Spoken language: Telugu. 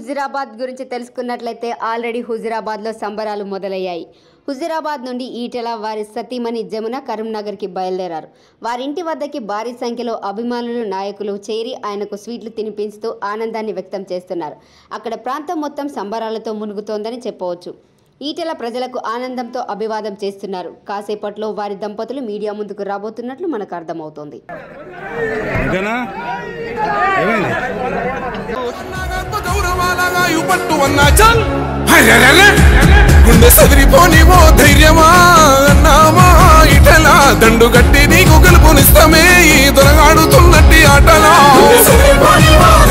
హుజీరాబాద్ గురించి తెలుసుకున్నట్లయితే ఆల్రెడీ హుజీరాబాద్లో సంబరాలు మొదలయ్యాయి హుజీరాబాద్ నుండి ఈటెల వారి సతీమణి జమున కరీంనగర్కి బయలుదేరారు వారింటి వద్దకి భారీ సంఖ్యలో అభిమానులు నాయకులు చేరి ఆయనకు స్వీట్లు తినిపించుతూ ఆనందాన్ని వ్యక్తం చేస్తున్నారు అక్కడ ప్రాంతం మొత్తం సంబరాలతో మునుగుతోందని చెప్పవచ్చు ఈటెల ప్రజలకు ఆనందంతో అభివాదం చేస్తున్నారు కాసేపట్లో వారి దంపతులు మీడియా ముందుకు రాబోతున్నట్లు మనకు అర్థమవుతోంది ఇంకానా ఏమైంది నాగంత గౌరవాలగా ఇవ్వట్టు అన్నా చల్ హర్రర్రర్ర. గుండె సదిరిపోని ఓ ధైర్యమా అన్నామా ఇటలా దండు గట్టి నీకు గెలుపునిస్తామే ఈ దొరగాడుతున్నట్టి ఆటలా గుండె సదిరిపోని ఓ